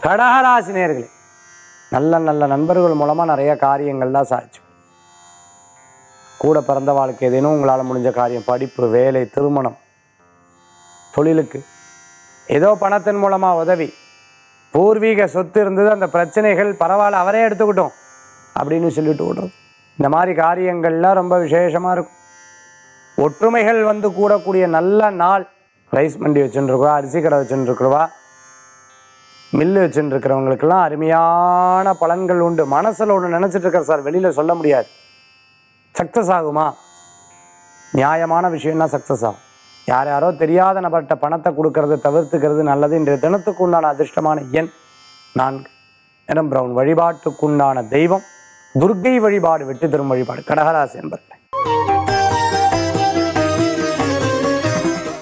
கடகராசி நேர்களே நல்ல நல்ல நண்பர்கள் மூலமாக நிறைய காரியங்கள்லாம் சாதிச்சு கூட பிறந்த வாழ்க்கை ஏதேனும் உங்களால் முடிஞ்ச காரியம் படிப்பு வேலை திருமணம் தொழிலுக்கு ஏதோ பணத்தின் மூலமாக உதவி பூர்வீக சொத்து இருந்தது அந்த பிரச்சனைகள் பரவாயில்ல அவரே எடுத்துக்கிட்டோம் அப்படின்னு சொல்லிட்டு விடுறது இந்த மாதிரி காரியங்கள்லாம் ரொம்ப விசேஷமாக இருக்கும் ஒற்றுமைகள் வந்து கூடக்கூடிய நல்ல நாள் ரைஸ் மண்டி வச்சுருக்குவா அரிசி கடை வச்சுருக்குறவா மில்லு வச்சுருக்கிறவங்களுக்கெல்லாம் அருமையான பலன்கள் உண்டு மனசில் ஒன்று நினச்சிட்டு இருக்கார் சார் வெளியில் சொல்ல முடியாது சக்ஸஸ் ஆகுமா நியாயமான விஷயம்னா சக்ஸஸ் ஆகும் யார் யாரோ தெரியாத நபர்கிட்ட பணத்தை கொடுக்கறத தவிர்த்துக்கிறது நல்லது இன்றைய தினத்துக்கு உண்டான அதிர்ஷ்டமான எண் நான்கு நிறம் பிரவுன் வழிபாட்டுக்குண்டான தெய்வம் துர்க்கை வழிபாடு வெற்றி தரும் வழிபாடு கடகராசி என்பது